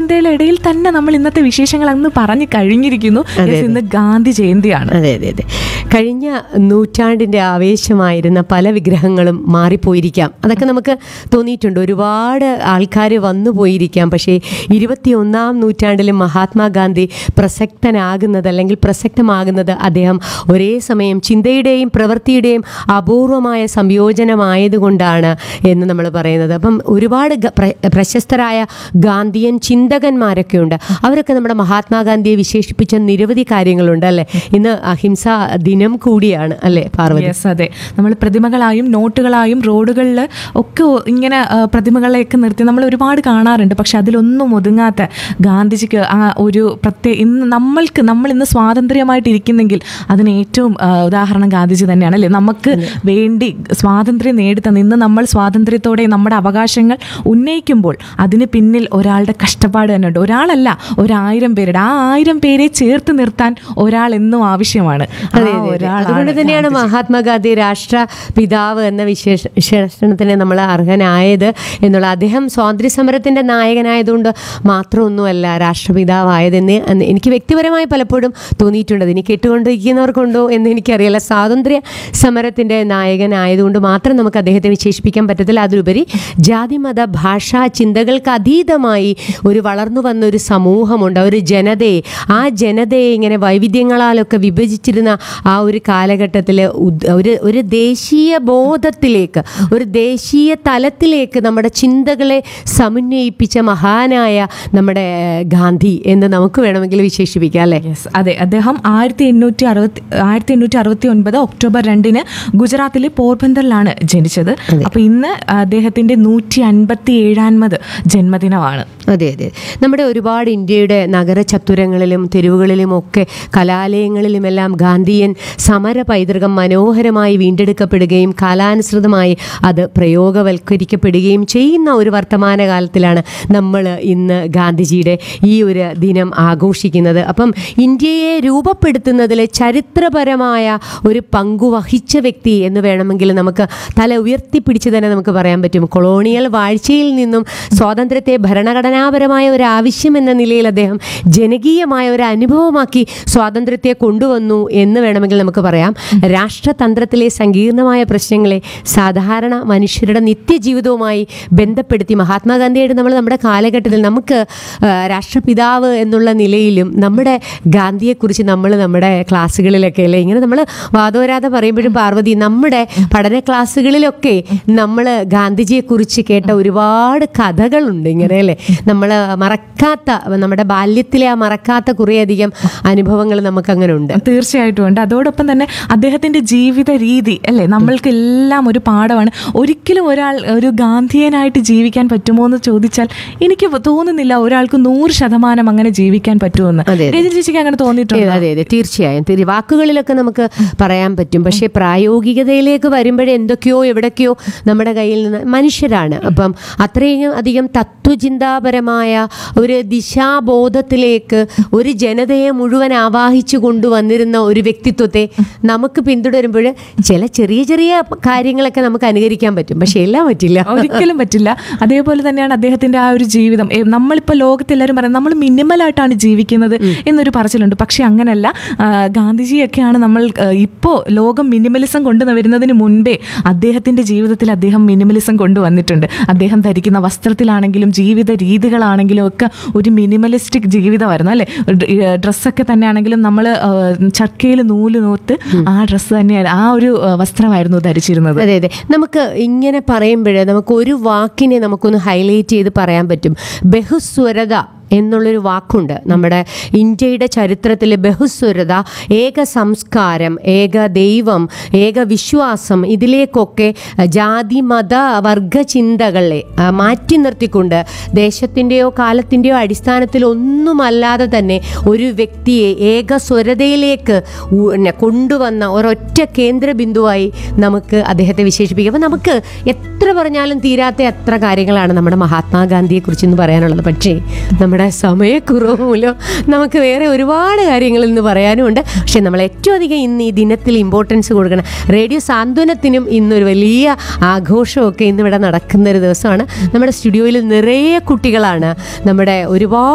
ചിന്തയുടെ ഇടയിൽ തന്നെ നമ്മൾ ഇന്നത്തെ വിശേഷങ്ങൾ അന്ന് പറഞ്ഞു കഴിഞ്ഞിരിക്കുന്നു Yes, ഇന്ന് ഗാന്ധി ജയന്തിയാണ് അതെ അതെ അതെ കഴിഞ്ഞ നൂറ്റാണ്ടിൻ്റെ ആവേശമായിരുന്ന പല വിഗ്രഹങ്ങളും മാറിപ്പോയിരിക്കാം അതൊക്കെ നമുക്ക് തോന്നിയിട്ടുണ്ട് ഒരുപാട് ആൾക്കാർ വന്നു പോയിരിക്കാം പക്ഷേ ഇരുപത്തിയൊന്നാം നൂറ്റാണ്ടിൽ മഹാത്മാഗാന്ധി പ്രസക്തനാകുന്നത് അല്ലെങ്കിൽ പ്രസക്തമാകുന്നത് അദ്ദേഹം ഒരേ സമയം ചിന്തയുടെയും പ്രവൃത്തിയുടെയും അപൂർവമായ സംയോജനമായതുകൊണ്ടാണ് എന്ന് നമ്മൾ പറയുന്നത് അപ്പം ഒരുപാട് ഗ- പ്ര- പ്രശസ്തരായ ഗാന്ധിയൻ ചിന്തകന്മാരൊക്കെ ഉണ്ട് അവരൊക്കെ നമ്മുടെ മഹാത്മാഗാന്ധിയെ വിശേഷിപ്പിച്ച നിരവധി കാര്യങ്ങളുണ്ട് അല്ലേ ഇന്ന് അഹിംസ ദിനം കൂടിയാണ് അല്ലേ പാർവതി യെസ് അതെ നമ്മൾ പ്രതിമകളായും നോട്ടുകളായും റോഡുകളിൽ ഒക്കെ ഒ- ഇങ്ങനെ ആ, പ്രതിമകളെയൊക്കെ നിർത്തി നമ്മൾ ഒരുപാട് കാണാറുണ്ട് പക്ഷെ അതിലൊന്നും ഒതുങ്ങാത്ത ഗാന്ധിജിക്ക് ആ ഒരു പ്രത്യേക ഇന്ന് നമ്മൾക്ക് നമ്മൾ ഇന്ന് സ്വാതന്ത്ര്യമായിട്ട് ഇരിക്കുന്നെങ്കിൽ അതിന് ഏറ്റവും ആ, ഉദാഹരണം ഗാന്ധിജി തന്നെയാണ് അല്ലേ നമുക്ക് വേണ്ടി സ്വാതന്ത്ര്യം നേടിത്തന്ന് ഇന്ന് നമ്മൾ സ്വാതന്ത്ര്യത്തോടെ നമ്മുടെ അവകാശങ്ങൾ ഉന്നയിക്കുമ്പോൾ അതിന് പിന്നിൽ ഒരാളുടെ കഷ്ടപ്പാട് തന്നെ ഉണ്ട് ഒരാളല്ല ഒരായിരം പേരുടെ ആ ആയിരം പേരെ ചേർത്ത് നിർത്താൻ ഒരാൾ എന്നും ആവശ്യമാണ് ആ അതെ, അതെ, അതെ. ഒരാളാണ് അതുകൊണ്ട് തന്നെയാണ് മഹാത്മാഗാന്ധി രാഷ്ട്ര പിതാവ് എന്ന വിശേഷ വിശേഷണത്തിന് നമ്മൾ അർഹനായത് എന്നുള്ള അദ്ദേഹം സ്വാതന്ത്ര്യ സമരത്തിന്റെ നായകനായതുകൊണ്ട് മാത്രമൊന്നുമല്ല രാഷ്ട്രപിതാവായതെന്ന് അന്ന് എനിക്ക് വ്യക്തിപരമായി പലപ്പോഴും തോന്നിയിട്ടുണ്ട് അതിന് കേട്ടുകൊണ്ടിരിക്കുന്നവർക്കുണ്ടോ എന്ന് എനിക്കറിയില്ല സ്വാതന്ത്ര്യ സമരത്തിന്റെ നായകനായതുകൊണ്ട് മാത്രം നമുക്ക് അദ്ദേഹത്തെ വിശേഷിപ്പിക്കാൻ പറ്റത്തില്ല അതിലുപരി ജാതി മത ഭാഷാ ചിന്തകൾക്ക് അതീതമായി ഒരു വളർന്നു വന്ന ഒരു സമൂഹമുണ്ട് ഒരു ജനതയെ ആ ജനതയെ ഇങ്ങനെ വൈവിധ്യങ്ങളാലൊക്കെ വിഭജിച്ചിരുന്ന ആ ഒരു കാലഘട്ടത്തിൽ ഒരു ഒരു ദേശീയ ബോധത്തിലേക്ക് ഒരു ദേശീയ തലത്തിലേക്ക് നമ്മുടെ ചിന്തകളെ സമന്വയിപ്പിച്ച മഹാനായ നമ്മുടെ ഗാന്ധി എന്ന് നമുക്ക് വേണമെങ്കിൽ വിശേഷിപ്പിക്കാം അല്ലേ യെസ് അതെ അദ്ദേഹം ആയിരത്തി എണ്ണൂറ്റി അറുപത്തി ആയിരത്തി എണ്ണൂറ്റി അറുപത്തി ഒൻപത് ഒക്ടോബർ രണ്ടിന് ഗുജറാത്തിലെ പോർബന്തറിലാണ് ജനിച്ചത് അപ്പൊ ഇന്ന് അദ്ദേഹത്തിന്റെ നൂറ്റി അൻപത്തി ഏഴാൻമത് ജന്മദിനമാണ് അതെ അതെ നമ്മുടെ ഒരുപാട് ഇന്ത്യയുടെ നഗര ചത്തുരങ്ങളിലും തെരുവുകളിലും ഒക്കെ കലാലയങ്ങളിലുമെല്ലാം ഗാന്ധിയൻ സമര പൈതൃകം മനോഹരമായി വീണ്ടെടുക്കപ്പെടുകയും കാലാനുസൃതമായി അത് പ്രയോഗവൽക്കരിക്കപ്പെടുകയും ചെയ്യുന്ന ഒരു വർത്തമാനകാലത്തിലാണ് നമ്മൾ ഇന്ന് ഗാന്ധിജിയുടെ ഈ ഒരു ദിനം ആഘോഷിക്കുന്നത് അപ്പം ഇന്ത്യയെ രൂപപ്പെടുത്തുന്നതിൽ ചരിത്രപരമായ ഒരു പങ്കു വഹിച്ച വ്യക്തി എന്ന് വേണമെങ്കിൽ നമുക്ക് തല ഉയർത്തിപ്പിടിച്ച് തന്നെ നമുക്ക് പറയാൻ പറ്റും കൊളോണിയൽ വാഴ്ചയിൽ നിന്നും സ്വാതന്ത്ര്യത്തെ ഭരണഘടനാപരമായ ഒരു ആവശ്യം എന്ന നിലയിൽ അദ്ദേഹം ജനകീയമായ ഒരു അനുഭവമാക്കി സ്വാതന്ത്ര്യത്തെ കൊണ്ടുവന്നു എന്ന് വേണമെങ്കിൽ നമുക്ക് പറയാം രാഷ്ട്രതന്ത്രത്തിലെ സങ്കീർണമായ പ്രശ്നങ്ങളെ സാധാരണ മനുഷ്യരുടെ നിത്യജീവിതവുമായി ബന്ധപ്പെടുത്തി മഹാത്മാഗാന്ധിയായിട്ട് നമ്മൾ നമ്മുടെ കാലഘട്ടത്തിൽ നമുക്ക് ആ, രാഷ്ട്രപിതാവ് എന്നുള്ള നിലയിലും നമ്മുടെ ഗാന്ധിയെക്കുറിച്ച് നമ്മൾ നമ്മുടെ ക്ലാസ്സുകളിലൊക്കെ അല്ലേ ഇങ്ങനെ നമ്മൾ വാദോരാതെ പറയുമ്പോഴും പാർവതി നമ്മുടെ പഠന ക്ലാസ്സുകളിലൊക്കെ നമ്മൾ ഗാന്ധിജിയെക്കുറിച്ച് കേട്ട ഒരുപാട് കഥകളുണ്ട് ഇങ്ങനെ അല്ലേ നമ്മൾ മറക്കാത്ത നമ്മുടെ ബാല്യത്തിലെ ആ മറക്കാത്ത കുറേയധികം അനുഭവങ്ങൾ നമുക്ക് അങ്ങനെ ഉണ്ട് തീർച്ചയായിട്ടും ഉണ്ട് അതോടൊപ്പം തന്നെ അദ്ദേഹത്തിന്റെ ജീവിത രീതി അല്ലേ നമ്മൾക്ക് എല്ലാം ഒരു പാഠമാണ് ഒരിക്കലും ഒരാൾ ഒരു ഗാന്ധിയനായിട്ട് ജീവിക്കാൻ പറ്റുമോ എന്ന് ചോദിച്ചാൽ എനിക്ക് തോന്നുന്നില്ല ഒരാൾക്ക് നൂറ് ശതമാനം അങ്ങനെ ജീവിക്കാൻ പറ്റുമെന്ന് അതെ, അതെ. രജനി ചേച്ചിക്ക് അങ്ങനെ തോന്നിയിട്ടുണ്ട് അതെ അതെ തീർച്ചയായും തീർ വാക്കുകളിലൊക്കെ നമുക്ക് പറയാൻ പറ്റും പക്ഷേ പ്രായോഗികതയിലേക്ക് വരുമ്പോഴേ എന്തൊക്കെയോ എവിടൊക്കെയോ നമ്മുടെ കയ്യിൽ നിന്ന് മനുഷ്യരാണ് അപ്പം അത്രയും അധികം തത്വചിന്താപരമായ ഒരു ദിശാബോധത്തിലേക്ക് ഒരു ജനതയെ മുഴുവൻ ആവാഹിച്ചു കൊണ്ടുവന്നിരുന്ന ഒരു വ്യക്തിത്വത്തെ നമുക്ക് പിന്തുടരുമ്പോൾ ചില ചെറിയ ചെറിയ കാര്യങ്ങളൊക്കെ നമുക്ക് അനുകരിക്കാൻ പറ്റും പക്ഷേ എല്ലാം പറ്റില്ല ഒരിക്കലും പറ്റില്ല അതേപോലെ തന്നെയാണ് അദ്ദേഹത്തിന്റെ ആ ഒരു ജീവിതം ഏ, നമ്മളിപ്പോൾ ലോകത്തെല്ലാവരും പറയുന്നത് നമ്മൾ മിനിമലായിട്ടാണ് ജീവിക്കുന്നത് എന്നൊരു പറച്ചിലുണ്ട് പക്ഷെ അങ്ങനല്ല ആ, ഗാന്ധിജിയൊക്കെയാണ് നമ്മൾ ഇപ്പോൾ ലോകം മിനിമലിസം കൊണ്ടുവരുന്നതിന് മുൻപേ അദ്ദേഹത്തിന്റെ ജീവിതത്തിൽ അദ്ദേഹം മിനിമലിസം കൊണ്ടുവന്നിട്ടുണ്ട് അദ്ദേഹം ധരിക്കുന്ന വസ്ത്രത്തിലാണെങ്കിലും ജീവിത രീതികളാണെങ്കിലും ഒക്കെ ഒരു മിനിമലിസ്റ്റിക് ജീവിതമായിരുന്നു അല്ലേ ഡ്രസ്സൊക്കെ തന്നെയാണെങ്കിലും നമ്മൾ ചക്കയിൽ നൂല് നോത്ത് ആ ഡ്രസ്സ് തന്നെയാണ് ആ ഒരു ആ, വസ്ത്രമായിരുന്നു ധരിച്ചിരുന്നത് അതെ അതെ നമുക്ക് ഇങ്ങനെ പറയുമ്പോഴേ നമുക്ക് ഒരു വാക്കിനെ നമുക്കൊന്ന് ഹൈലൈറ്റ് ചെയ്ത് പറയാൻ പറ്റും ബഹുസ്വരത എന്നുള്ളൊരു വാക്കുണ്ട് നമ്മുടെ ഇന്ത്യയുടെ ചരിത്രത്തിൽ ബഹുസ്വരത ഏക സംസ്കാരം ഏക ദൈവം ഏക വിശ്വാസം ഇതിലേക്കൊക്കെ ജാതി മത വർഗ ചിന്തകളെ ആ, മാറ്റി നിർത്തിക്കൊണ്ട് ദേശത്തിൻ്റെയോ കാലത്തിൻ്റെയോ അടിസ്ഥാനത്തിൽ ഒന്നുമല്ലാതെ തന്നെ ഒരു വ്യക്തിയെ ഏക സ്വരതയിലേക്ക് ഉ- ന്നെ കൊണ്ടുവന്ന ഒരൊറ്റ കേന്ദ്ര ബിന്ദുവായി നമുക്ക് അദ്ദേഹത്തെ വിശേഷിപ്പിക്കാം അപ്പം നമുക്ക് എത്ര പറഞ്ഞാലും തീരാത്ത എത്ര കാര്യങ്ങളാണ് നമ്മുടെ മഹാത്മാഗാന്ധിയെക്കുറിച്ച് എന്ന് പറയാനുള്ളത് പക്ഷേ നമ്മുടെ സമയക്കുറവ് മൂലം നമുക്ക് വേറെ ഒരുപാട് കാര്യങ്ങൾ ഇന്ന് പറയാനുമുണ്ട് പക്ഷേ നമ്മൾ ഏറ്റവും അധികം ഇന്ന് ഈ ദിനത്തിൽ ഇമ്പോർട്ടൻസ് കൊടുക്കണം റേഡിയോ സാന്ത്വനത്തിനും ഇന്നൊരു വലിയ ആഘോഷമൊക്കെ ഇന്നിവിടെ നടക്കുന്ന ഒരു ദിവസമാണ് നമ്മുടെ സ്റ്റുഡിയോയിൽ നിറയെ കുട്ടികളാണ് നമ്മുടെ ഒരുപാട്